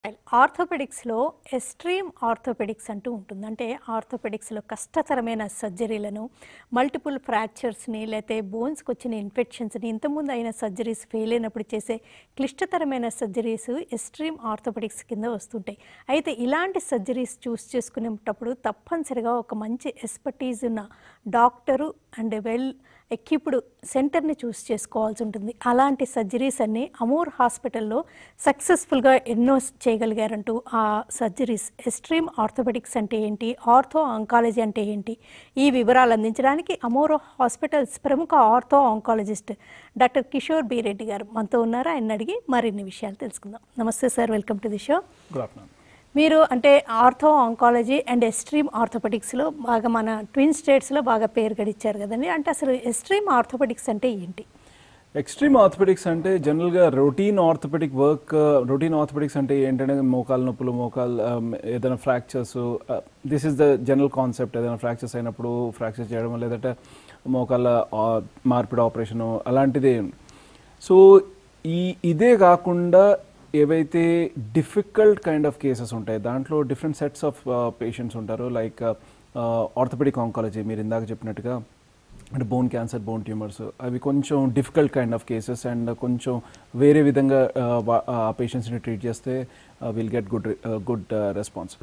ఆర్థోపెడిక్స్లో extreme orthopaedics అంటూ ఉంటుంది అంటే ఆర్థోపెడిక్స్లో కష్టతరమైన సర్జరీలను మల్టిపుల్ ఫ్రాక్చర్స్ని లేకపోతే బోన్స్కి వచ్చిన ఇన్ఫెక్షన్స్ని ఇంతకుముందు అయిన సర్జరీస్ ఫెయిల్ అయినప్పుడు చేసే క్లిష్టతరమైన సర్జరీస్ ఎస్ట్రీమ్ ఆర్థోపెడిక్స్ కింద వస్తుంటాయి అయితే ఇలాంటి సర్జరీస్ చూస్ చేసుకునేటప్పుడు తప్పనిసరిగా ఒక మంచి ఎక్స్పర్టీజ్ ఉన్న డాక్టరు అండ్ వెల్ ఎక్విప్డ్ సెంటర్ని చూస్ చేసుకోవాల్సి ఉంటుంది అలాంటి సర్జరీస్ అన్నీ అమూర్ హాస్పిటల్లో సక్సెస్ఫుల్గా ఎన్నో చేయగలిగారంటూ ఆ సర్జరీస్ ఎస్ట్రీమ్ ఆర్థోపెడిక్స్ అంటే ఏంటి ఆర్థో ఆంకాలజీ అంటే ఏంటి ఈ వివరాలు అందించడానికి అమోరో హాస్పిటల్స్ ప్రముఖ ortho oncologist doctor Kishore B Reddy గారు మనతో ఉన్నారు ఆయన అడిగి మరిన్ని విషయాలు తెలుసుకుందాం నమస్తే sir welcome to the show good afternoon మీరు అంటే ఆర్థో ఆంకాలజీ అండ్ ఎస్ట్రీమ్ ఆర్థోపెడిక్స్లో బాగా మన ట్విన్ స్టేట్స్లో బాగా పేరు గడిచారు కదండి అంటే అసలు ఎస్ట్రీమ్ ఆర్థోపెడిక్స్ అంటే ఏంటి ఎక్స్ట్రీమ్ ఆర్థోపెడిక్స్ అంటే జనరల్గా routine orthopaedic work routine orthopaedics అంటే ఏంటంటే మోకాలు నొప్పులు మోకాలు um, ఏదైనా fractures this is the general concept ఏదైనా ఫ్రాక్చర్స్ అయినప్పుడు ఫ్రాక్చర్ చేయడం లేదంటే మోకాళ్ళ uh, మార్పిడి ఆపరేషను అలాంటిది సో ఈ ఇదే కాకుండా ఏవైతే డిఫికల్ట్ కైండ్ ఆఫ్ కేసెస్ ఉంటాయి దాంట్లో డిఫరెంట్ సెట్స్ ఆఫ్ పేషెంట్స్ ఉంటారు లైక్ ఆర్థోపెడిక్ ఆంకాలజీ మీరు ఇందాక చెప్పినట్టుగా అంటే బోన్ క్యాన్సర్ బోన్ ట్యూమర్స్ అవి కొంచెం difficult kind of cases and కొంచెం వేరే విధంగా ఆ, వా- ఆ పేషెంట్స్ని ట్రీట్ చేస్తే will get good good response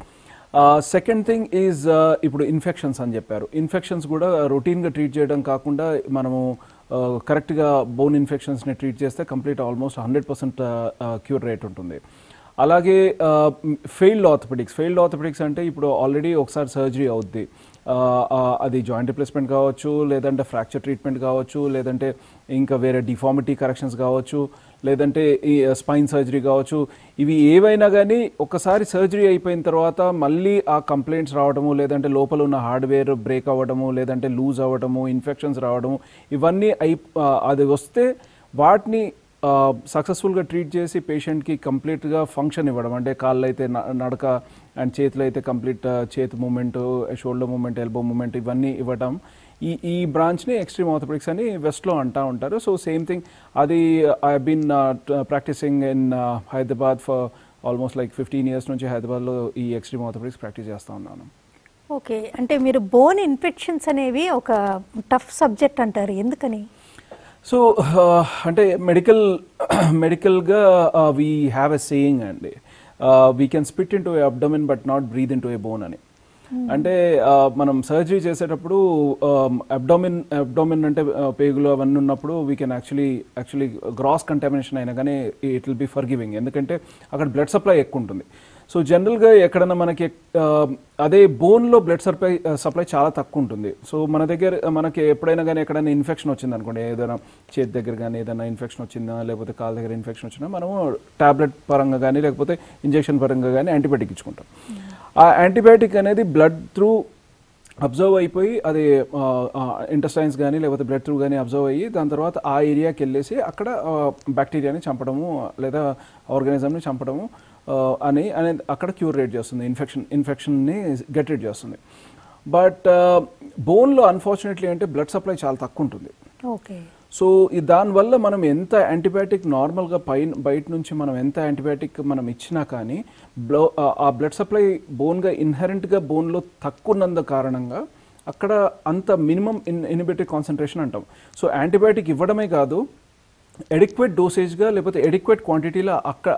second thing is ఇప్పుడు ఇన్ఫెక్షన్స్ అని చెప్పారు ఇన్ఫెక్షన్స్ కూడా రొటీన్గా ట్రీట్ చేయడం కాకుండా మనము కరెక్ట్గా బోన్ ఇన్ఫెక్షన్స్ని ట్రీట్ చేస్తే complete almost hundred percent cure rate ఉంటుంది అలాగే ఫెయిల్డ్ ఆర్థోపెడిక్స్ ఫెయిల్డ్ ఆర్థోపెడిక్స్ అంటే ఇప్పుడు ఆల్రెడీ ఒకసారి సర్జరీ అవుద్ది ఆ, ఆ, అది జాయింట్ రిప్లేస్మెంట్ కావచ్చు లేదంటే ఫ్రాక్చర్ ట్రీట్మెంట్ కావచ్చు లేదంటే ఇంకా వేరే డిఫార్మిటీ కరెక్షన్స్ కావచ్చు లేదంటే ఈ స్పైన్ సర్జరీ కావచ్చు ఇవి ఏవైనా కానీ ఒకసారి సర్జరీ అయిపోయిన తర్వాత మళ్ళీ ఆ కంప్లైంట్స్ రావడము లేదంటే లోపల ఉన్న హార్డ్వేర్ బ్రేక్ అవ్వడము లేదంటే లూజ్ అవ్వడము ఇన్ఫెక్షన్స్ రావడము ఇవన్నీ అయి ఆ, అది వస్తే వాటిని సక్సెస్ఫుల్గా ట్రీట్ చేసి పేషెంట్కి కంప్లీట్గా ఫంక్షన్ ఇవ్వడం అంటే కాళ్ళు అయితే న- నడక అండ్ చేతులు అయితే కంప్లీట్ చేతి movement shoulder movement elbow movement ఇవన్నీ ఇవ్వడం ఈ ఈ బ్రాంచ్ని ఎక్స్ట్రీమ్ ఆర్థోపెడిక్స్ అని వెస్ట్లో అంటా ఉంటారు సో సేమ్ థింగ్ అది I been practising in Hyderabad for almost like fifteen years నుంచి హైదరాబాద్లో ఈ ఎక్స్ట్రీమ్ ఆర్థోపెడిక్స్ ప్రాక్టీస్ చేస్తూ ఉన్నాను ఓకే అంటే మీరు బోన్ ఇన్ఫెక్షన్స్ అనేవి ఒక టఫ్ సబ్జెక్ట్ అంటారు ఎందుకని సో అంటే మెడికల్ మెడికల్గా వీ హ్యావ్ ఎ సేయింగ్ అండి we can spit into a abdomen but not breathe into a bone అని అంటే uh, మనం సర్జరీ చేసేటప్పుడు అబ్డోమిన్ అబ్డోమిన్ అంటే uh, పేగులు అవన్నీ ఉన్నప్పుడు we can actually actually gross contamination అయినా కానీ it will be forgiving ఎందుకంటే అక్కడ బ్లడ్ సప్లై ఎక్కువ ఉంటుంది సో జనరల్గా ఎక్కడన్నా మనకి ఆ, అదే బోన్లో బ్లడ్ సప్లై సప్లై చాలా తక్కువ ఉంటుంది సో మన దగ్గర మనకి ఎప్పుడైనా కానీ ఎక్కడైనా ఇన్ఫెక్షన్ వచ్చింది అనుకోండి ఏదైనా చేతి దగ్గర కానీ ఏదైనా ఇన్ఫెక్షన్ వచ్చిందా లేకపోతే కాళ్ళ దగ్గర ఇన్ఫెక్షన్ వచ్చినా మనము టాబ్లెట్ పరంగా కానీ లేకపోతే ఇంజెక్షన్ పరంగా కానీ యాంటీబయాటిక్ ఇచ్చుకుంటాం ఆ యాంటీబయాటిక్ అనేది బ్లడ్ త్రూ అబ్జర్వ్ అయిపోయి అది ఇంటెస్టైన్స్ కానీ లేకపోతే బ్లడ్ త్రూ కానీ అబ్జర్వ్ అయ్యి దాని తర్వాత ఆ ఏరియాకి వెళ్ళేసి అక్కడ బ్యాక్టీరియాని చంపడము లేదా ఆర్గానిజంని చంపడము ఆ, అని అనే అక్కడ క్యూర్ రేట్ చేస్తుంది ఇన్ఫెక్షన్ ఇన్ఫెక్షన్ని గెట్ రేట్ చేస్తుంది బట్ బోన్లో అన్ఫార్చునేట్లీ అంటే బ్లడ్ సప్లై చాలా తక్కువ ఉంటుంది ఓకే సో ఈ దానివల్ల మనం ఎంత యాంటీబయాటిక్ నార్మల్గా పై బయట నుంచి మనం ఎంత యాంటీబయాటిక్ మనం ఇచ్చినా కానీ బ్లో ఆ- ఆ బ్లడ్ సప్లై బోన్గా ఇన్హెరెంట్గా బోన్లో తక్కువ ఉన్నందు కారణంగా అక్కడ అంత మినిమం ఇన్ ఇనిబిటిక్ కాన్సన్ట్రేషన్ అంటాం సో యాంటీబయాటిక్ ఇవ్వడమే కాదు ఎడిక్వేట్ డోసేజ్గా లేకపోతే ఎడిక్వేట్ క్వాంటిటీలో అక్కడ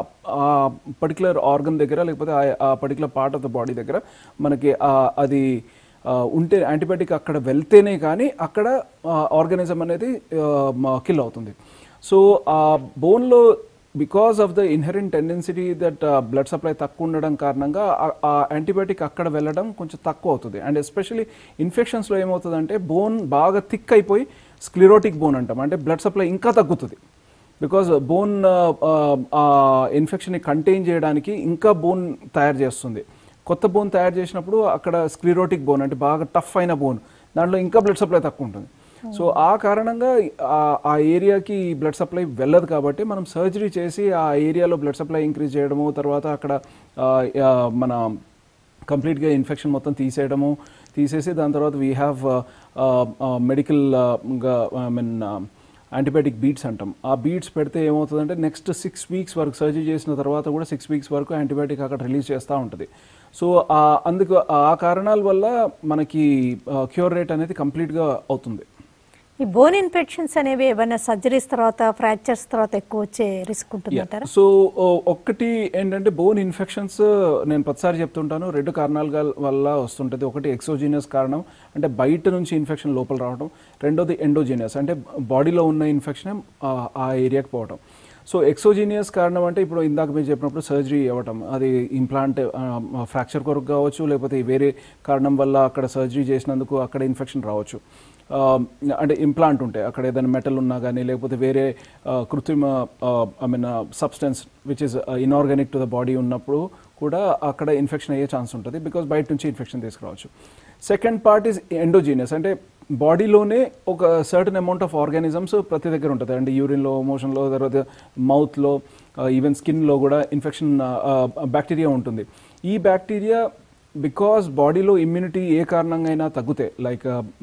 ఆ పర్టికులర్ ఆర్గన్ దగ్గర లేకపోతే ఆ- ఆ particular part of the body దగ్గర మనకి ఆ- అది ఆ, ఉంటే యాంటీబయాటిక్ అక్కడ వెళ్తేనే కానీ అక్కడ ఆర్గానిజం అనేది కిల్ అవుతుంది సో ఆ బోన్లో because of the inherent tendency that blood supply తక్కువ ఉండడం కారణంగా ఆ- ఆ యాంటీబయాటిక్ అక్కడ వెళ్ళడం కొంచెం తక్కువ అవుతుంది అండ్ ఎస్పెషలీ ఇన్ఫెక్షన్స్లో ఏమవుతుందంటే బోన్ బాగా థిక్ అయిపోయి స్క్లిరోటిక్ బోన్ అంటాం అంటే బ్లడ్ సప్లై ఇంకా తగ్గుతుంది బికాజ్ బోన్ ఆ ఇన్ఫెక్షన్ని కంటైన్ చేయడానికి ఇంకా బోన్ తయారు చేస్తుంది కొత్త బోన్ తయారు చేసినప్పుడు అక్కడ స్క్లిరోటిక్ బోన్ అంటే బాగా టఫ్ అయిన బోన్ దాంట్లో ఇంకా బ్లడ్ సప్లై తక్కువ ఉంటుంది సో ఆ కారణంగా ఆ- ఆ ఏరియాకి బ్లడ్ సప్లై వెళ్ళదు కాబట్టి మనం సర్జరీ చేసి ఆ ఏరియాలో బ్లడ్ సప్లై ఇంక్రీజ్ చేయడము తర్వాత అక్కడ ఆ, ఆ, మన కంప్లీట్గా ఇన్ఫెక్షన్ మొత్తం తీసేయడము తీసేసి దాని తర్వాత we have medical I mean antibiotic beads అంటాం ఆ బీట్స్ పెడితే ఏమవుతుందంటే నెక్స్ట్ సిక్స్ వీక్స్ వరకు సర్జరీ చేసిన తర్వాత కూడా సిక్స్ వీక్స్ వరకు యాంటీబయాటిక్ అక్కడ రిలీజ్ చేస్తూ ఉంటుంది సో అందుకు ఆ కారణాల వల్ల మనకి క్యూర్ రేట్ అనేది కంప్లీట్గా అవుతుంది ఈ బోన్ ఇన్ఫెక్షన్స్ అనేవి ఏమైనా సర్జరీస్ తర్వాత ఫ్రాక్చర్స్ తర్వాత ఎక్కువ వచ్చే రిస్క్ ఉంటుందంటారా సో ఒక్కటి ఏంటంటే బోన్ ఇన్ఫెక్షన్స్ నేను ప్రతిసారి చెప్తుంటాను రెండు కారణాల గల- వల్ల వస్తుంటుంది ఒకటి ఎక్సోజీనియస్ కారణం అంటే బయట నుంచి ఇన్ఫెక్షన్ లోపల రావడం రెండోది ఎండోజీనియస్ అంటే బాడీలో ఉన్న ఇన్ఫెక్షన్ ఆ ఏరియాకి పోవడం సో ఎక్సోజీనియస్ కారణం అంటే ఇప్పుడు ఇందాక మీరు చెప్పినప్పుడు సర్జరీ అవ్వటం అది ఇంప్లాంట్ ఫ్రాక్చర్ కొరకు కావచ్చు లేకపోతే వేరే కారణం వల్ల అక్కడ సర్జరీ చేసినందుకు అక్కడ ఇన్ఫెక్షన్ రావచ్చు ఆ, అంటే ఇంప్లాంట్ ఉంటాయి అక్కడ ఏదైనా మెటల్ ఉన్నా కానీ లేకపోతే వేరే ఆ, కృత్రిమ I mean substance which is inorganic to the body ఉన్నప్పుడు కూడా అక్కడ ఇన్ఫెక్షన్ అయ్యే ఛాన్స్ ఉంటుంది బికాస్ బయట నుంచి ఇన్ఫెక్షన్ తీసుకురావచ్చు సెకండ్ పార్ట్ ఈస్ ఎండోజీనియస్ అంటే బాడీలోనే ఒక సర్టన్ అమౌంట్ ఆఫ్ ఆర్గానిజమ్స్ ప్రతి దగ్గర ఉంటుంది అంటే యూరిన్లో మోషన్లో తర్వాత మౌత్లో ఈవెన్ స్కిన్లో కూడా ఇన్ఫెక్షన్ బ్యాక్టీరియా ఉంటుంది ఈ బ్యాక్టీరియా బికాస్ బాడీలో ఇమ్యూనిటీ ఏ కారణంగా అయినా తగ్గితే like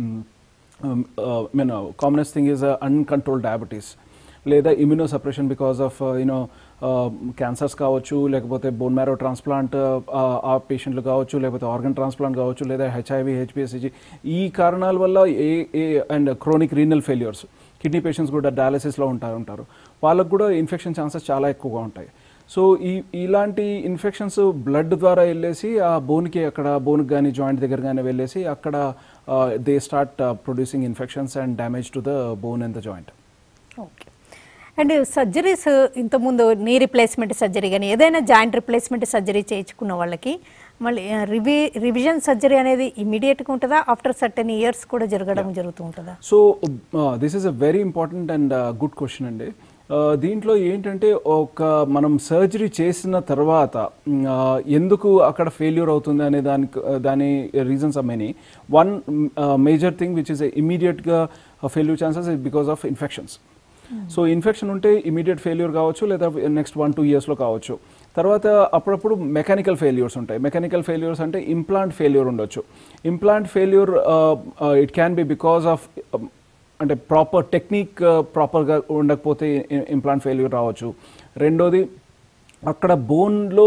mean commonest thing is uncontrolled diabetes లేదా immuno suppression because of you know cancers కావచ్చు లేకపోతే బోన్ మ్యారో ట్రాన్స్ప్లాంట్ ఆ పేషెంట్లు కావచ్చు లేకపోతే ఆర్గన్ ట్రాన్స్ప్లాంట్ కావచ్చు లేదా హెచ్ఐవి హెచ్పిఎస్సిజి ఈ కారణాల వల్ల ఏ ఏ and chronic renal failures kidney patients కూడా డయాలసిస్లో ఉంటారు ఉంటారు వాళ్ళకు కూడా ఇన్ఫెక్షన్ ఛాన్సెస్ చాలా ఎక్కువగా ఉంటాయి సో ఈ ఇలాంటి ఇన్ఫెక్షన్స్ బ్లడ్ ద్వారా వెళ్ళేసి ఆ బోన్కి అక్కడ బోన్కి కానీ జాయింట్ దగ్గర కానీ వెళ్ళేసి అక్కడ they start producing infections and damage to the bone and the joint okay and surgeries ఇంతకుముందు నీ రిప్లేస్మెంట్ సర్జరీ కానీ ఏదైనా జాయింట్ రిప్లేస్మెంట్ సర్జరీ చేయించుకున్న వాళ్ళకి మళ్ళీ ఆ, రివి రివిజన్ సర్జరీ అనేది ఇమీడియట్గా ఉంటుందా ఆఫ్టర్ సర్టెన్ ఇయర్స్ కూడా జరగడం జరుగుతూ ఉంటుందా so this is a very important and good question అండి Uh, దీంట్లో ఏంటంటే ఒక మనం సర్జరీ చేసిన తర్వాత mm, uh, ఎందుకు అక్కడ ఫెయిల్యూర్ అవుతుంది అనే దానికి uh, దాని reasons are many one major thing which is ఇమీడియట్గా failure chances is because of infections so infection ఉంటే ఇమీడియట్ ఫెయిల్యూర్ కావచ్చు లేదా నెక్స్ట్ వన్ టూ ఇయర్స్లో కావచ్చు తర్వాత అప్పుడప్పుడు మెకానికల్ ఫెయిల్యూర్స్ ఉంటాయి మెకానికల్ ఫెయిల్యూర్స్ అంటే ఇంప్లాంట్ ఫెయిల్యూర్ ఉండొచ్చు implant failure it can be because of అంటే ప్రాపర్ టెక్నిక్ ప్రాపర్గా ఉండకపోతే ఇంప్లాంట్ ఫెయిల్యూర్ రావచ్చు రెండోది అక్కడ బోన్లో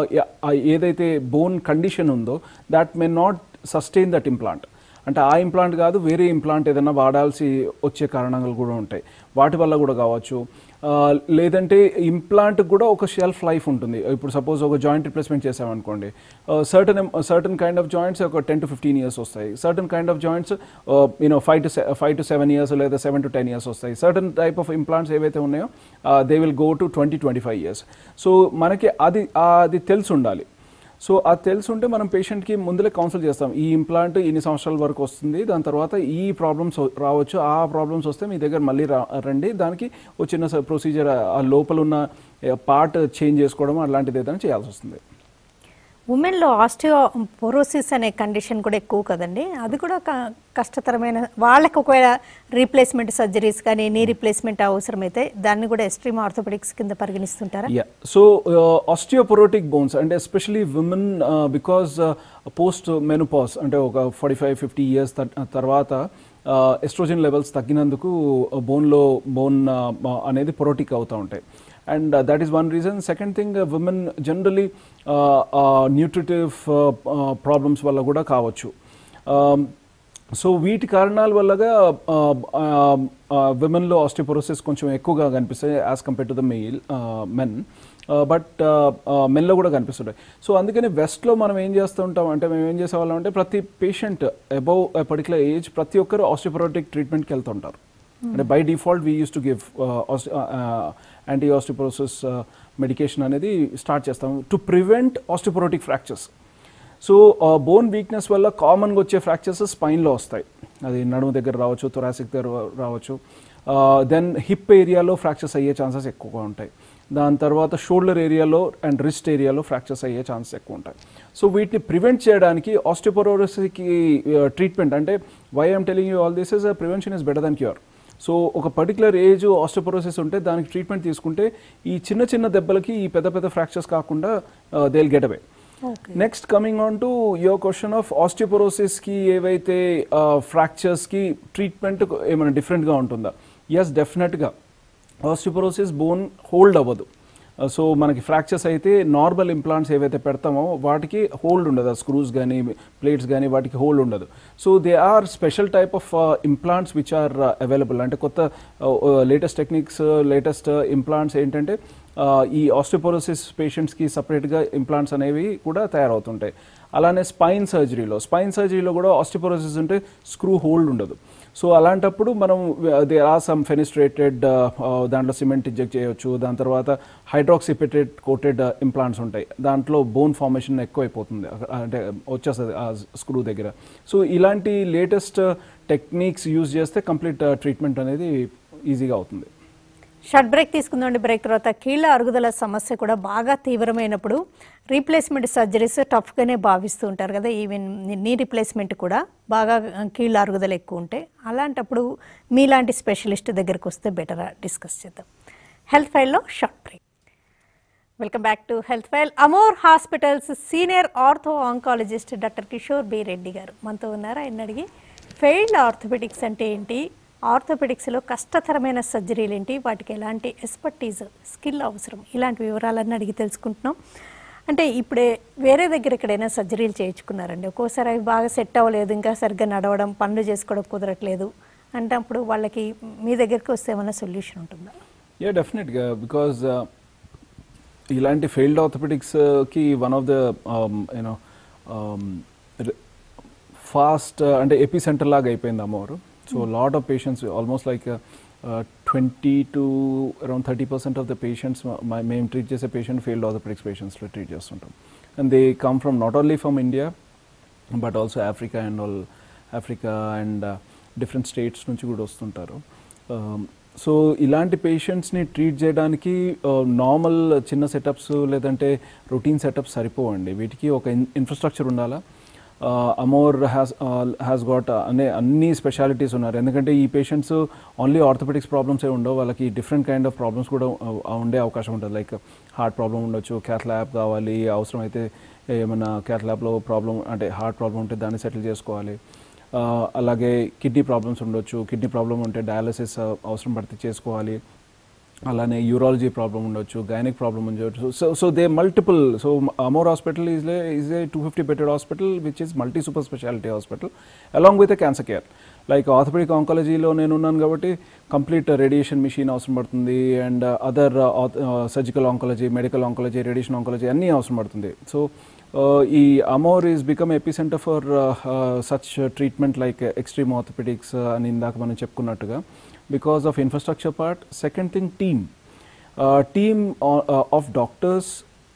ఏదైతే బోన్ కండిషన్ ఉందో that may not sustain that implant అంటే ఆ ఇంప్లాంట్ కాదు వేరే ఇంప్లాంట్ ఏదైనా వాడాల్సి వచ్చే కారణాలు కూడా ఉంటాయి వాటి వల్ల కూడా కావచ్చు ఆ, లేదంటే ఇంప్లాంట్ కూడా ఒక షెల్ఫ్ లైఫ్ ఉంటుంది ఇప్పుడు సపోజ్ ఒక జాయింట్ రిప్లేస్మెంట్ చేసామనుకోండి certain certain kind of joints ఒక టెన్ టు ఫిఫ్టీన్ ఇయర్స్ వస్తాయి certain kind of joints you know five to five to seven years లేదా సెవెన్ టు టెన్ ఇయర్స్ వస్తాయి సర్టన్ టైప్ ఆఫ్ ఇంప్లాంట్స్ ఏవైతే ఉన్నాయో they will go to twenty twenty five years so మనకి అది అది తెలిసి ఉండాలి సో అది తెలుసుంటే మనం పేషెంట్కి ముందులే కౌన్సిల్ చేస్తాం ఈ ఇంప్లాంట్ ఇన్ని సంవత్సరాల వరకు వస్తుంది దాని తర్వాత ఈ ప్రాబ్లమ్స్ రావచ్చు ఆ ప్రాబ్లమ్స్ వస్తే మీ దగ్గర మళ్ళీ రా రండి దానికి ఒక చిన్న ప్రొసీజర్ ఆ లోపల ఉన్న పార్ట్ చేంజ్ చేసుకోవడం అలాంటిది ఏదైనా చేయాల్సి వస్తుంది ఉమెన్లో ఆస్టియోపోరోసిస్ అనే కండిషన్ కూడా ఎక్కువ కదండి అది కూడా క- కష్టతరమైన వాళ్ళకి ఒకవేళ రీప్లేస్మెంట్ సర్జరీస్ కానీ నీ రీప్లేస్మెంట్ అవసరమైతే దాన్ని కూడా ఎస్ట్రీమ్ ఆర్థోపెడిక్స్ కింద పరిగణిస్తుంటారా యా సో ఆస్టియోపొరోటిక్ బోన్స్ అంటే especially women because post menopause అంటే ఒక ఫార్టీ ఫైవ్ ఫిఫ్టీ ఇయర్స్ తర్వాత ఎస్ట్రోజన్ లెవెల్స్ తగ్గినందుకు బోన్లో బోన్ అనేది పొరోటిక్ అవుతూ ఉంటాయి and that is one reason second thing women generally nutritive problems వల్ల కూడా కావచ్చు సో వీటి కారణాల వల్లగా విమెన్లో ఆస్టిపోరోసిస్ కొంచెం ఎక్కువగా కనిపిస్తాయి as compare to the male men but మెన్లో కూడా కనిపిస్తుంటాయి సో అందుకని వెస్ట్లో మనం ఏం చేస్తూ ఉంటాం అంటే మేము ఏం చేసేవాళ్ళం అంటే ప్రతి పేషెంట్ అబౌవ్ పర్టికులర్ ఏజ్ ప్రతి ఒక్కరు ఆస్టిపోరోటిక్ ట్రీట్మెంట్కి వెళ్తుంటారు అంటే by default we use to give anti osteoporosis medication అనేది స్టార్ట్ చేస్తాం to prevent osteoporotic fractures so bone weakness వల్ల కామన్గా వచ్చే ఫ్రాక్చర్స్ స్పైన్లో వస్తాయి అది నడుము దగ్గర రావచ్చు థొరాసిక్ దగ్గర రావచ్చు దెన్ హిప్ ఏరియాలో ఫ్రాక్చర్స్ అయ్యే ఛాన్సెస్ ఎక్కువగా ఉంటాయి దాని తర్వాత షోల్డర్ ఏరియాలో అండ్ రిస్ట్ ఏరియాలో ఫ్రాక్చర్స్ అయ్యే ఛాన్సెస్ ఎక్కువ ఉంటాయి సో వీటిని ప్రివెంట్ చేయడానికి ఆస్టిపోరోసిస్కి ట్రీట్మెంట్ అంటే why I'm telling you all this is prevention is better than cure so ఒక పర్టికులర్ ఏజ్ ఆస్టిపోరోసిస్ ఉంటే దానికి ట్రీట్మెంట్ తీసుకుంటే ఈ చిన్న చిన్న దెబ్బలకి ఈ పెద్ద పెద్ద ఫ్రాక్చర్స్ కాకుండా they will get away okay next coming on to your question of ఆస్టిపోరోసిస్కి ఏవైతే ఫ్రాక్చర్స్కి ట్రీట్మెంట్ ఏమైనా డిఫరెంట్గా ఉంటుందా ఎస్ డెఫినెట్గా ఆస్టిపోరోసిస్ బోన్ హోల్డ్ అవ్వదు సో మనకి ఫ్రాక్చర్స్ అయితే నార్మల్ ఇంప్లాంట్స్ ఏవైతే పెడతామో వాటికి హోల్డ్ ఉండదు ఆ స్క్రూస్ కానీ ప్లేట్స్ కానీ వాటికి హోల్డ్ ఉండదు so they are special type of implants which are available అంటే కొత్త లేటెస్ట్ టెక్నిక్స్ లేటెస్ట్ ఇంప్లాంట్స్ ఏంటంటే ఆ, ఈ ఆస్టిపోరోసిస్ పేషెంట్స్కి సపరేట్గా ఇంప్లాంట్స్ అనేవి కూడా తయారవుతుంటాయి అలానే స్పైన్ సర్జరీలో స్పైన్ సర్జరీలో కూడా ఆస్టిపోరోసిస్ ఉంటే స్క్రూ హోల్డ్ ఉండదు సో అలాంటప్పుడు మనం దే ఆర్ సమ్ ఫెనిస్ట్రేటెడ్ దాంట్లో సిమెంట్ ఇంజెక్ట్ చేయొచ్చు దాని తర్వాత హైడ్రాక్సిపెటెడ్ కోటెడ్ ఇంప్లాంట్స్ ఉంటాయి దాంట్లో బోన్ ఫార్మేషన్ ఎక్కువైపోతుంది అక్కడ- అంటే వచ్చేస్తుంది ఆ స్క్రూ దగ్గర సో ఇలాంటి లేటెస్ట్ టెక్నిక్స్ యూజ్ చేస్తే కంప్లీట్ ట్రీట్మెంట్ అనేది ఈజీగా అవుతుంది షార్ట్ బ్రేక్ తీసుకుందామండి బ్రేక్ తర్వాత కీళ్ళ అరుగుదల సమస్య కూడా బాగా తీవ్రమైనప్పుడు రీప్లేస్మెంట్ సర్జరీస్ టఫ్గానే భావిస్తూ ఉంటారు కదా ఈవెన్ నీ రీప్లేస్మెంట్ కూడా బాగా కీళ్ళ అరుగుదల ఎక్కువ ఉంటే అలాంటప్పుడు మీలాంటి స్పెషలిస్ట్ దగ్గరికి వస్తే బెటరా డిస్కస్ చేద్దాం హెల్త్ ఫైల్లో short break welcome back to health file Amor hospitals senior ortho oncologist doctor Kishore B Reddy గారు మనతో ఉన్నారు ఆయన అడిగి ఫెయిల్డ్ ఆర్థోపెడిక్స్ అంటే ఏంటి ఆర్థోపెడిక్స్లో కష్టతరమైన సర్జరీలు ఏంటి వాటికి ఎలాంటి ఎక్స్పర్టీజ్ స్కిల్ అవసరం ఇలాంటి వివరాలన్నీ అడిగి తెలుసుకుంటున్నాం అంటే ఇప్పుడే వేరే దగ్గర ఎక్కడైనా సర్జరీలు చేయించుకున్నారండి ఒక్కోసారి అవి బాగా సెట్ అవ్వలేదు ఇంకా సరిగ్గా నడవడం పనులు చేసుకోవడం కుదరట్లేదు అంటే అప్పుడు వాళ్ళకి మీ దగ్గరికి వస్తే ఏమైనా సొల్యూషన్ ఉంటుందా యా డెఫినెట్గా బికాజ్ ఇలాంటి ఫెయిల్డ్ ఆర్థోపెడిక్స్కి one of the you know fast అంటే ఎపీ సెంటర్ లాగా అయిపోయింది అమ్మవారు so lot of patients almost like twenty to around thirty percent of the patients మేము ట్రీట్ చేసే పేషెంట్ ఫెయిల్డ్ ఆర్థోపెడిక్స్ పేషెంట్స్లో ట్రీట్ చేస్తుంటాం and they come from not only from India but also Africa and all Africa and different states నుంచి కూడా వస్తుంటారు so ఇలాంటి పేషెంట్స్ని treat చేయడానికి నార్మల్ చిన్న సెటప్స్ లేదంటే రొటీన్ సెటప్స్ సరిపోవండి వీటికి ఒక ఇన్ఫ్రాస్ట్రక్చర్ ఉండాలా అమోర్ హ్యాస్ హ్యాస్ గాట్ అనే అన్ని స్పెషాలిటీస్ ఉన్నారు ఎందుకంటే ఈ పేషెంట్స్ ఓన్లీ ఆర్థోపెటిక్స్ ప్రాబ్లమ్స్ ఏ ఉండవు వాళ్ళకి డిఫరెంట్ కైండ్ ఆఫ్ ప్రాబ్లమ్స్ కూడా uh, ఉండే అవకాశం ఉంటుంది లైక్ హార్ట్ ప్రాబ్లం ఉండొచ్చు క్యాత్ ల్యాబ్ కావాలి అవసరం అయితే ఏమైనా క్యాత్ ల్యాబ్లో ప్రాబ్లం అంటే హార్ట్ ప్రాబ్లం ఉంటే దాన్ని సెటిల్ చేసుకోవాలి ఆ, అలాగే కిడ్నీ ప్రాబ్లమ్స్ ఉండొచ్చు కిడ్నీ ప్రాబ్లం ఉంటే డయాలసిస్ అవసరం పడితే చేసుకోవాలి అలానే యూరాలజీ ప్రాబ్లం ఉండొచ్చు గైనిక్ ప్రాబ్లం ఉండొచ్చు so so they multiple so Amor hospital is is a two fifty bedded hospital which is multi super speciality hospital along with cancer care like orthopaedic ఆంకాలజీలో నేను ఉన్నాను కాబట్టి కంప్లీట్ రేడియేషన్ మిషన్ అవసరం పడుతుంది and other surgical oncology medical oncology radiation oncology అన్నీ అవసరం పడుతుంది so ఈ Amor is become epicentre for such treatment like extreme orthopaedics అని ఇందాక మనం చెప్పుకున్నట్టుగా because of infrastructure part second thing team team of doctors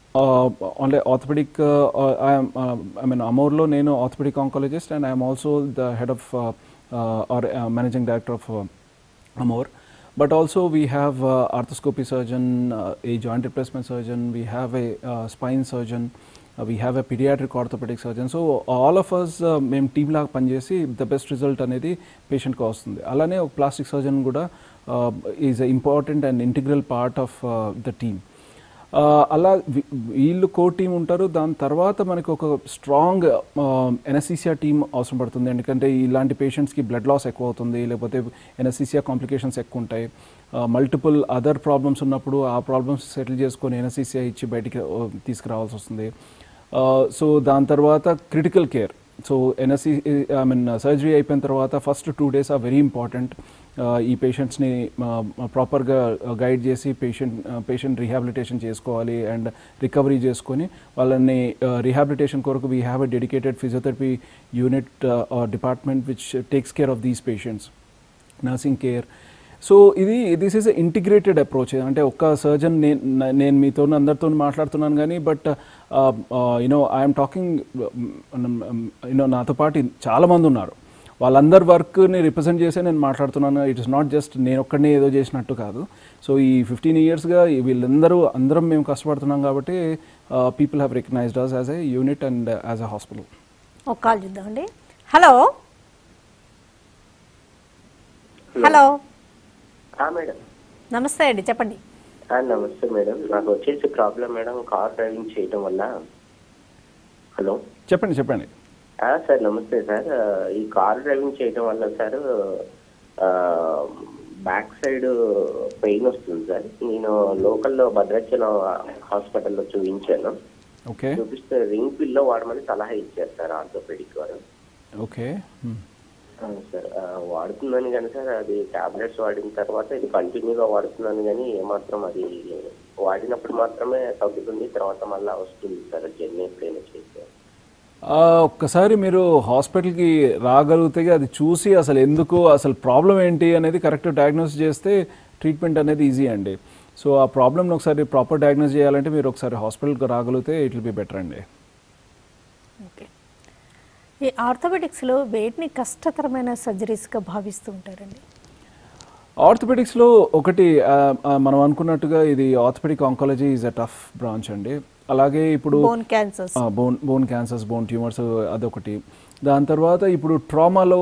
only orthopaedic I'm I mean అమోర్లో నేను orthopaedic oncologist and I'm also the head of our managing director of Amor but also we have uh, arthroscopy surgeon, uh, a joint replacement surgeon, we have a uh, spine surgeon, uh, we have a pediatric orthopedic surgeon. So all of us uh, మేము team లాగా పనిచేసి the best result అనేది పేషెంట్కి వస్తుంది అలానే ఒక plastic surgeon కూడా is important and integral part of the team అలా వీ- వీళ్ళు కో టీం ఉంటారు దాని తర్వాత మనకి ఒక స్ట్రాంగ్ ఎనసీసియా టీం అవసరం పడుతుంది ఎందుకంటే ఇలాంటి పేషెంట్స్కి బ్లడ్ లాస్ ఎక్కువ అవుతుంది లేకపోతే ఎనసీసియా కాంప్లికేషన్స్ ఎక్కువ ఉంటాయి మల్టిపుల్ అదర్ ప్రాబ్లమ్స్ ఉన్నప్పుడు ఆ ప్రాబ్లమ్స్ సెటిల్ చేసుకొని ఎనసీసియా ఇచ్చి బయటికి ఆ, తీసుకురావాల్సి వస్తుంది సో దాని తర్వాత critical care so NSC I mean surgery అయిపోయిన తర్వాత first two days are very important ఈ పేషెంట్స్ని ప్రాపర్గా గైడ్ చేసి పేషెంట్ పేషెంట్ రీహాబిలిటేషన్ చేసుకోవాలి అండ్ రికవరీ చేసుకొని వాళ్ళని రీహాబిలిటేషన్ కొరకు we have a dedicated physiotherapy unit department which takes care of these patients nursing care so ఇది దిస్ ఈస్ ఇంటిగ్రేటెడ్ అప్రోచ్ అంటే ఒక్క సర్జన్ నేను నేను మీతో అందరితో మాట్లాడుతున్నాను కానీ but you know I'm talking you know నాతో పాటు చాలామంది ఉన్నారు వాళ్ళందరి వర్క్ని రిప్రజెంట్ చేసే నేను మాట్లాడుతున్నాను ఇట్ ఇస్ నాట్ జస్ట్ నేను ఒక్కడిని ఏదో చేసినట్టు కాదు సో ఈ ఫిఫ్టీన్ ఇయర్స్గా వీళ్ళందరూ అందరం మేము కష్టపడుతున్నాం కాబట్టి people have recognised us as a unit and as a hospital ఒక కాల్ చూద్దామండి హలో హలో ఆ, మేడం నమస్తే అండి చెప్పండి ఆ, నమస్తే మేడం నాకు వచ్చేసి ప్రాబ్లం మేడం కార్ డ్రైవింగ్ చేయటం వల్ల హలో చెప్పండి చెప్పండి ఆ, సార్ నమస్తే సార్ ఆ, ఈ కార్ డ్రైవింగ్ చేయటం వల్ల సార్ ఆ, బ్యాక్ సైడ్ పెయిన్ వస్తుంది సార్ నేను లోకల్లో భద్రాచలం హాస్పిటల్లో చూపించాను ఓకే చూపిస్తే రింగ్ పిల్లో వాడమని సలహా ఇచ్చారు సార్ ఆర్థోపెడిక్ వారు ఓకే ఆ, సార్ ఆ, వాడుతున్నాను కానీ సార్ అది టాబ్లెట్స్ వాడిన తర్వాత ఇది కంటిన్యూగా వాడుతున్నాను కానీ ఏమాత్రం అది వాడినప్పుడు మాత్రమే తగ్గుతుంది తర్వాత మళ్ళీ వస్తుంది సార్ జర్నీ ఎప్పుడైనా చేశారు ఆ, ఒక్కసారి మీరు హాస్పిటల్కి రాగలిగితే అది చూసి అసలు ఎందుకు అసలు ప్రాబ్లం ఏంటి అనేది కరెక్ట్ డయాగ్నోస్ చేస్తే ట్రీట్మెంట్ అనేది ఈజీ అండి సో ఆ ప్రాబ్లమ్ని ఒకసారి ప్రాపర్ డయాగ్నోస్ చేయాలంటే మీరు ఒకసారి హాస్పిటల్కి రాగలిగితే ఇట్ విల్ బి బెటర్ అండి ఓకే ఈ ఆర్థోపెడిక్స్లో వేటిని కష్టతరమైన సర్జరీస్గా భావిస్తూ ఉంటారండి ఆర్థోపెడిక్స్లో ఒకటి ఆ, ఆ, మనం అనుకున్నట్టుగా ఇది orthopaedic oncology is a tough branch అండి అలాగే ఇప్పుడు bone cancers bone bone cancers bone tumours అదొకటి దాని తర్వాత ఇప్పుడు ట్రామాలో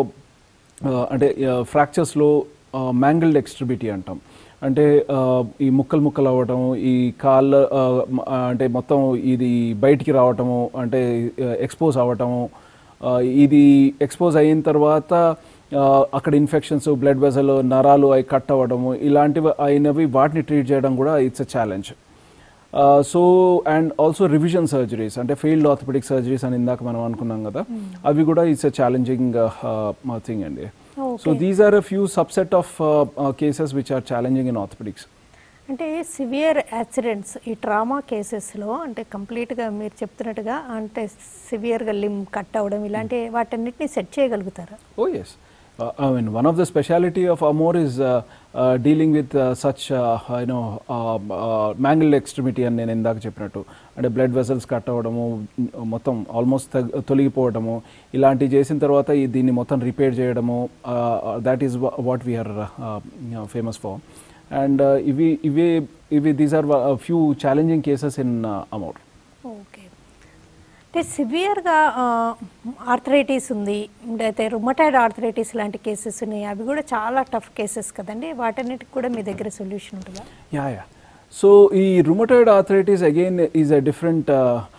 అంటే ఫ్రాక్చర్స్లో మ్యాంగిల్డ్ ఎక్స్ట్రిబిటీ అంటాం అంటే ఆ, ఈ ముక్కలు ముక్కలు అవ్వటం ఈ కాళ్ళ ఆ, మ- ఆ, అంటే మొత్తం ఇది బయటికి రావటము అంటే ఎక్స్పోజ్ అవ్వటము ఆ, ఇది ఎక్స్పోజ్ అయిన తర్వాత ఆ, అక్కడ ఇన్ఫెక్షన్స్ బ్లడ్ వెజల్ నరాలు అవి కట్ అవ్వడము ఇలాంటివి అయినవి వాటిని ట్రీట్ చేయడం కూడా it's a challenge so and also revision surgeries అంటే ఫెయిల్డ్ ఆర్థోపెడిక్ సర్జరీస్ అని ఇందాక మనం అనుకున్నాం కదా అవి కూడా ఇట్స్ ఎ ఛాలెంజింగ్ థింగ్ అండి so these are a few subset of cases which are challenging in orthopaedics అంటే సివియర్ యాక్సిడెంట్స్ ఈ ట్రామా కేసెస్లో అంటే కంప్లీట్గా మీరు చెప్తున్నట్టుగా అంటే సివియర్గా లిమ్ కట్ అవ్వడం ఇలాంటి వాటన్నిటిని సెట్ చేయగలుగుతారా Oh yes. Uh, I mean, one of the speciality of Amor is uh, uh, dealing with uh, such, uh, you know, uh, uh, mangled extremity అని నేను ఇందాక చెప్పినట్టు అంటే బ్లడ్ వెసల్స్ కట్ అవ్వడము మొత్తం ఆల్మోస్ట్ తొలగిపోవడము ఇలాంటివి చేసిన తర్వాత ఈ దీన్ని మొత్తం రిపేర్ చేయడము that is what we are famous for and ఇవి ఇవి ఇవి these are few challenging cases in Amor okay అంటే సివియర్గా ఆర్థరైటిస్ ఉంది అయితే రుమటైడ్ ఆర్థరైటిస్ లాంటి కేసెస్ ఉన్నాయి అవి కూడా చాలా టఫ్ కేసెస్ కదండి వాటన్నిటికి కూడా మీ దగ్గర సొల్యూషన్ ఉంటుందా యా యా సో ఈ rheumatoid arthritis again is a different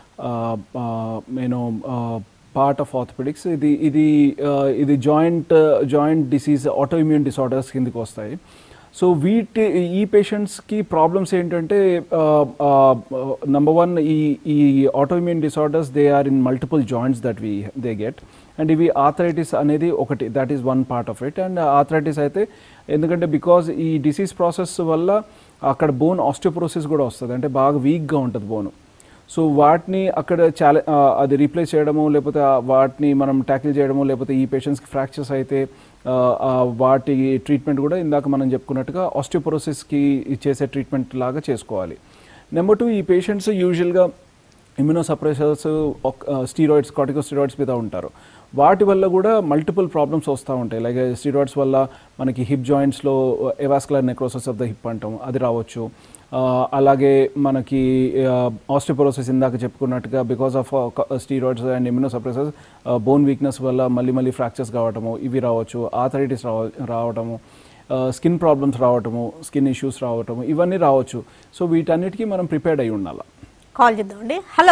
you know part of orthopaedics ఇది ఇది uh, ఇది joint joint disease autoimmune disorders కిందకి వస్తాయి సో వీటి ఈ పేషెంట్స్కి ప్రాబ్లమ్స్ ఏంటంటే నంబర్ వన్ ఈ ఈ autoimmune disorders they are in multiple joints that we they get and ఇవి ఆథరైటిస్ అనేది ఒకటి that is one part of it and arthritis అయితే ఎందుకంటే బికాజ్ ఈ డిసీజ్ ప్రాసెస్ వల్ల అక్కడ బోన్ ఆస్టియోప్రోసిస్ కూడా వస్తుంది అంటే బాగా వీక్గా ఉంటుంది బోను సో వాటిని అక్కడ చాలా అది రీప్లేస్ చేయడము లేకపోతే ఆ వాటిని మనం ట్యాకిల్ చేయడము లేకపోతే ఈ పేషెంట్స్కి ఫ్రాక్చర్స్ అయితే ఆ, ఆ వాటి ట్రీట్మెంట్ కూడా ఇందాక మనం చెప్పుకున్నట్టుగా ఆస్టియోపరోసిస్కి చేసే ట్రీట్మెంట్ లాగా చేసుకోవాలి నెంబర్ టూ ఈ పేషెంట్స్ యూజువల్గా ఇమ్యూనోసప్రెసర్స్ స్టీరాయిడ్స్ కార్టికోస్టీరాయిడ్స్ మీద ఉంటారు వాటి వల్ల కూడా మల్టిపుల్ ప్రాబ్లమ్స్ వస్తూ ఉంటాయి లైక్ స్టీరాయిడ్స్ వల్ల మనకి హిప్ జాయింట్స్లో avascular necrosis of the hip అంటాం అది రావచ్చు ఆ, అలాగే మనకి ఆస్టిపోరోసిస్ ఇందాక చెప్పుకున్నట్టుగా because of steroids and immunosuppressors bone weakness వల్ల మళ్ళీ మళ్ళీ ఫ్రాక్చర్స్ కావటము ఇవి రావచ్చు ఆథరైటిస్ రావ రావటము స్కిన్ ప్రాబ్లమ్స్ రావటము స్కిన్ ఇష్యూస్ రావటము ఇవన్నీ రావచ్చు సో వీటన్నిటికీ మనం ప్రిపేర్డ్ అయి ఉండాలి కాల్ చేద్దామండి హలో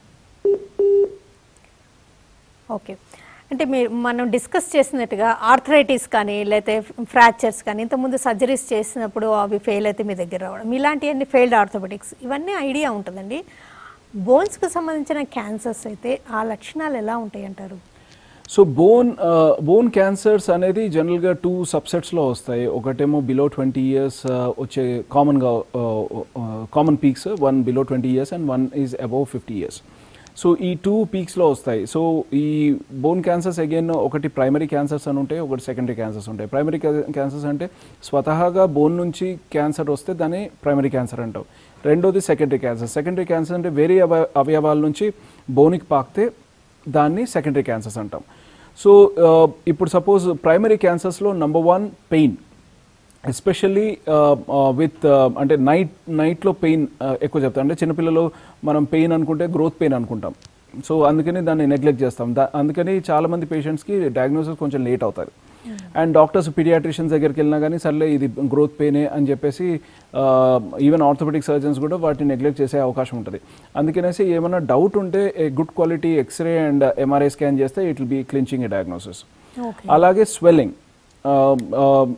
ఓకే అంటే మీరు మనం డిస్కస్ చేసినట్టుగా ఆర్థరైటిస్ కానీ లేకపోతే ఫ్రాక్చర్స్ కానీ ఇంతకుముందు సర్జరీస్ చేసినప్పుడు అవి ఫెయిల్ అయితే మీ దగ్గర రావడం ఇలాంటివన్నీ ఫెయిల్డ్ ఆర్థోపెటిక్స్ ఇవన్నీ ఐడియా ఉంటుందండి బోన్స్కి సంబంధించిన క్యాన్సర్స్ అయితే ఆ లక్షణాలు ఎలా ఉంటాయి అంటారు సో బోన్ బోన్ క్యాన్సర్స్ అనేది జనరల్గా టూ సబ్సెట్స్లో వస్తాయి ఒకటేమో బిలో ట్వంటీ ఇయర్స్ వచ్చే కామన్గా common peaks one below twenty years and one is above fifty years so ఈ టూ పీక్స్లో వస్తాయి సో ఈ బోన్ క్యాన్సర్స్ అగైన్ ఒకటి ప్రైమరీ క్యాన్సర్స్ అని ఉంటాయి ఒకటి సెకండరీ క్యాన్సర్స్ ఉంటాయి ప్రైమరీ క్యాన్సర్స్ అంటే స్వతహాగా బోన్ నుంచి క్యాన్సర్ వస్తే దాన్ని ప్రైమరీ క్యాన్సర్ అంటాం రెండోది సెకండరీ క్యాన్సర్ సెకండరీ క్యాన్సర్ అంటే వేరే అవ- అవయవాల నుంచి బోన్కి పాకితే దాన్ని సెకండరీ క్యాన్సర్స్ అంటాం సో ఇప్పుడు సపోజ్ ప్రైమరీ క్యాన్సర్స్లో number one pain especially with అంటే నైట్ నైట్లో పెయిన్ ఎక్కువ చెప్తాం అంటే చిన్నపిల్లలు మనం పెయిన్ అనుకుంటే గ్రోత్ పెయిన్ అనుకుంటాం సో అందుకని దాన్ని నెగ్లెక్ట్ చేస్తాం దా అందుకని చాలామంది పేషెంట్స్కి డయాగ్నోసిస్ కొంచెం లేట్ అవుతుంది అండ్ డాక్టర్స్ పీడియాట్రిషియన్స్ దగ్గరికి వెళ్ళినా కానీ సర్లే ఇది గ్రోత్ పెయినే అని చెప్పేసి ఈవెన్ ఆర్థోపెడిక్ సర్జన్స్ కూడా వాటిని నెగ్లెక్ట్ చేసే అవకాశం ఉంటుంది అందుకనేసి ఏమైనా డౌట్ ఉంటే good quality X-ray and MRI scan చేస్తే it will be clinching a diagnosis okay అలాగే స్వెల్లింగ్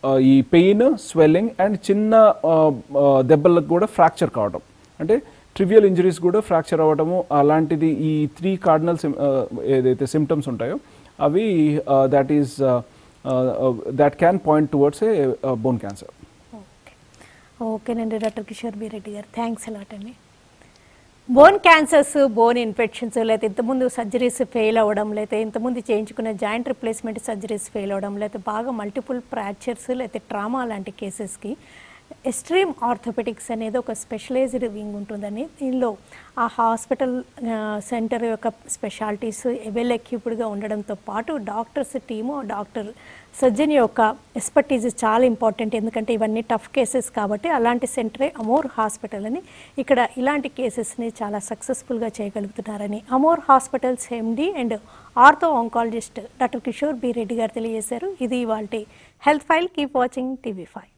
ఈ పెయిన్ స్వెల్లింగ్ అండ్ చిన్న ఆ, ఆ, దెబ్బలకు కూడా ఫ్రాక్చర్ కావడం అంటే ట్రివియల్ ఇంజరీస్ కూడా ఫ్రాక్చర్ అవ్వడము అలాంటిది ఈ త్రీ కార్డినల్ ఏదైతే సిమ్టమ్స్ ఉంటాయో అవి that is that can point towards a bone cancer okay ఓకేనండి doctor Kishore B Reddy garu thanks a lot అండి బోన్ క్యాన్సర్స్ బోన్ ఇన్ఫెక్షన్స్ లేకపోతే ఇంతకుముందు సర్జరీస్ ఫెయిల్ అవ్వడం లేకపోతే ఇంతకుముందు చేయించుకున్న జాయింట్ రిప్లేస్మెంట్ సర్జరీస్ ఫెయిల్ అవ్వడం లేకపోతే బాగా మల్టిపుల్ ఫ్రాక్చర్స్ లేకపోతే ట్రామా లాంటి కేసెస్కి ఎస్ట్రీమ్ ఆర్థోపెటిక్స్ అనేది ఒక స్పెషలైజ్డ్ వింగ్ ఉంటుందని దీనిలో ఆ హాస్పిటల్ సెంటర్ యొక్క స్పెషాలిటీస్ వెల్ ఎక్విప్డ్గా ఉండడంతో పాటు డాక్టర్స్ టీము డాక్టర్ సర్జన్ యొక్క ఎక్స్పర్టీజ్ చాలా ఇంపార్టెంట్ ఎందుకంటే ఇవన్నీ టఫ్ కేసెస్ కాబట్టి అలాంటి సెంటరే అమోర్ హాస్పిటల్ అని ఇక్కడ ఇలాంటి కేసెస్ని చాలా సక్సెస్ఫుల్గా చేయగలుగుతున్నారని Amor hospitals MD and ortho oncologist doctor Kishore B Reddy garu తెలియజేశారు ఇది ఇవాళ health file keep watching TV five